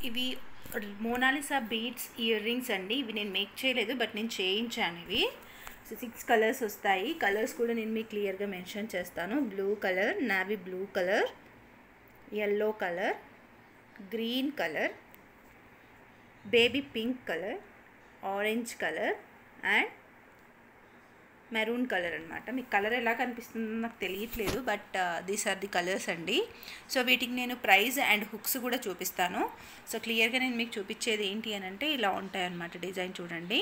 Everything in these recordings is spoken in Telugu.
ఇవి మోనాలిసా బీడ్స్ ఇయర్ రింగ్స్ అండి ఇవి నేను మేక్ చేయలేదు బట్ నేను చేయించాను ఇవి సో సిక్స్ కలర్స్ వస్తాయి కలర్స్ కూడా నేను మీకు క్లియర్గా మెన్షన్ చేస్తాను blue colour navy blue colour yellow colour green colour baby pink colour orange colour and maroon colour అనమాట మీకు కలర్ ఎలా కనిపిస్తుందో నాకు తెలియట్లేదు but these are the colours అండి సో వీటికి నేను ప్రైస్ అండ్ హుక్స్ కూడా చూపిస్తాను సో క్లియర్గా నేను మీకు చూపించేది ఏంటి అని అంటే ఇలా ఉంటాయి అన్నమాట డిజైన్ చూడండి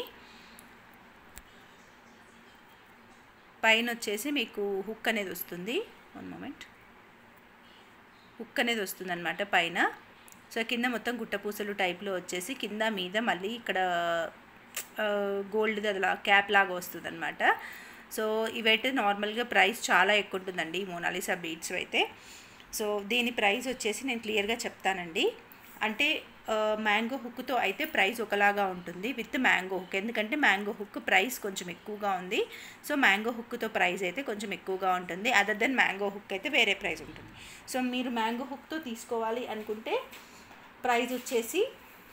పైన వచ్చేసి మీకు హుక్ అనేది వస్తుంది వన్ మూమెంట్ హుక్ అనేది వస్తుంది అనమాట పైన సో కింద మొత్తం గుట్టపూసలు టైప్లో వచ్చేసి కింద మీద మళ్ళీ ఇక్కడ గోల్డ్ అలా క్యాప్ లాగా వస్తుంది అనమాట సో ఇవైతే నార్మల్గా ప్రైస్ చాలా ఎక్కువ ఉంటుందండి ఈ మోనాలిసా బీడ్స్ అయితే సో దీని ప్రైస్ వచ్చేసి నేను క్లియర్గా చెప్తానండి అంటే మ్యాంగో హుక్తో అయితే ప్రైస్ ఒకలాగా ఉంటుంది విత్ మ్యాంగో హుక్ ఎందుకంటే మ్యాంగో హుక్ ప్రైస్ కొంచెం ఎక్కువగా ఉంది సో మ్యాంగో హుక్తో ప్రైస్ అయితే కొంచెం ఎక్కువగా ఉంటుంది అదర్ దెన్ మ్యాంగో హుక్ అయితే వేరే ప్రైస్ ఉంటుంది సో మీరు మ్యాంగో హుక్తో తీసుకోవాలి అనుకుంటే ప్రైస్ వచ్చేసి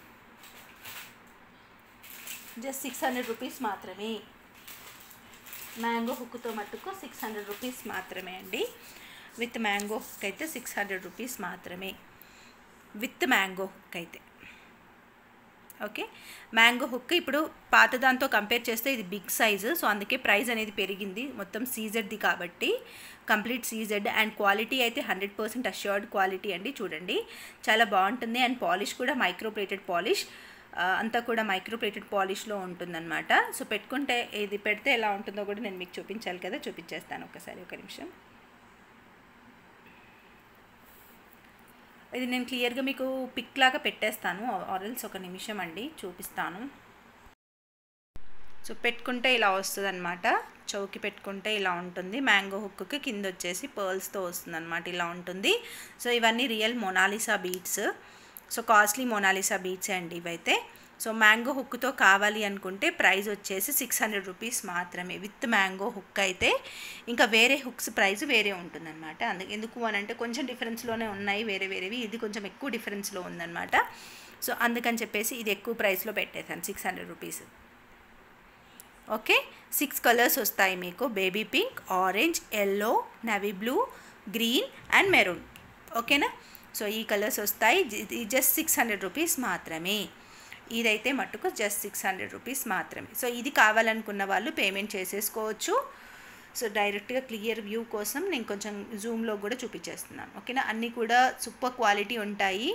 జస్ట్ సిక్స్ హండ్రెడ్ రూపీస్ మాత్రమే మ్యాంగో హుక్తో మట్టుకు సిక్స్ హండ్రెడ్ రూపీస్ మాత్రమే అండి విత్ మ్యాంగో హుక్ అయితే సిక్స్ హండ్రెడ్ రూపీస్ మాత్రమే విత్ మ్యాంగో హుక్ అయితే ఓకే మ్యాంగో హుక్ ఇప్పుడు పాత దాంతో కంపేర్ చేస్తే ఇది బిగ్ సైజు సో అందుకే ప్రైస్ అనేది పెరిగింది మొత్తం సీజెడ్ది కాబట్టి కంప్లీట్ సీజెడ్ అండ్ క్వాలిటీ అయితే హండ్రెడ్ పర్సెంట్ అష్యూర్డ్ క్వాలిటీ అండి చూడండి చాలా బాగుంటుంది అండ్ పాలిష్ కూడా మైక్రోప్లేటెడ్ పాలిష్ అంతా కూడా మైక్రోప్లేటెడ్ పాలిష్లో ఉంటుందన్నమాట సో పెట్టుకుంటే ఇది పెడితే ఎలా ఉంటుందో కూడా నేను మీకు చూపించాలి కదా చూపించేస్తాను ఒకసారి ఒక నిమిషం ఇది నేను క్లియర్గా మీకు పిక్ లాగా పెట్టేస్తాను ఆరల్స్ ఒక నిమిషం అండి చూపిస్తాను సో పెట్టుకుంటే ఇలా వస్తుంది అనమాట చౌకి పెట్టుకుంటే ఇలా ఉంటుంది మ్యాంగో హుక్కి కింద వచ్చేసి పర్ల్స్తో వస్తుంది అనమాట ఇలా ఉంటుంది సో ఇవన్నీ real Mona Lisa beads so costly Mona Lisa beads అండి ఇవైతే సో మ్యాంగో హుక్తో కావాలి అనుకుంటే ప్రైస్ వచ్చేసి సిక్స్ హండ్రెడ్ రూపీస్ మాత్రమే విత్ మ్యాంగో హుక్ అయితే ఇంకా వేరే హుక్స్ ప్రైస్ వేరే ఉంటుందన్నమాట అందుకు ఎందుకు అని అంటే కొంచెం డిఫరెన్స్లోనే ఉన్నాయి వేరే వేరేవి ఇది కొంచెం ఎక్కువ డిఫరెన్స్లో ఉందన్నమాట సో అందుకని చెప్పేసి ఇది ఎక్కువ ప్రైస్లో పెట్టేశాను six hundred rupees okay six colours వస్తాయి మీకు baby pink orange yellow navy blue green and maroon ఓకేనా సో ఈ కలర్స్ వస్తాయి జస్ట్ సిక్స్ హండ్రెడ్ రూపీస్ మాత్రమే ఇదైతే మట్టుకు జస్ట్ సిక్స్ హండ్రెడ్ రూపీస్ మాత్రమే సో ఇది కావాలనుకున్న వాళ్ళు పేమెంట్ చేసేసుకోవచ్చు సో డైరెక్ట్గా క్లియర్ వ్యూ కోసం నేను కొంచెం జూమ్లో కూడా చూపించేస్తున్నాను ఓకేనా అన్నీ కూడా సూపర్ క్వాలిటీ ఉంటాయి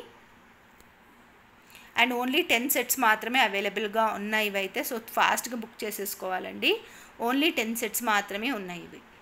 అండ్ ఓన్లీ టెన్ సెట్స్ మాత్రమే అవైలబుల్గా ఉన్నాయి ఇవైతే సో ఫాస్ట్గా బుక్ చేసేసుకోవాలండి ఓన్లీ టెన్ సెట్స్ మాత్రమే ఉన్నాయి ఇవి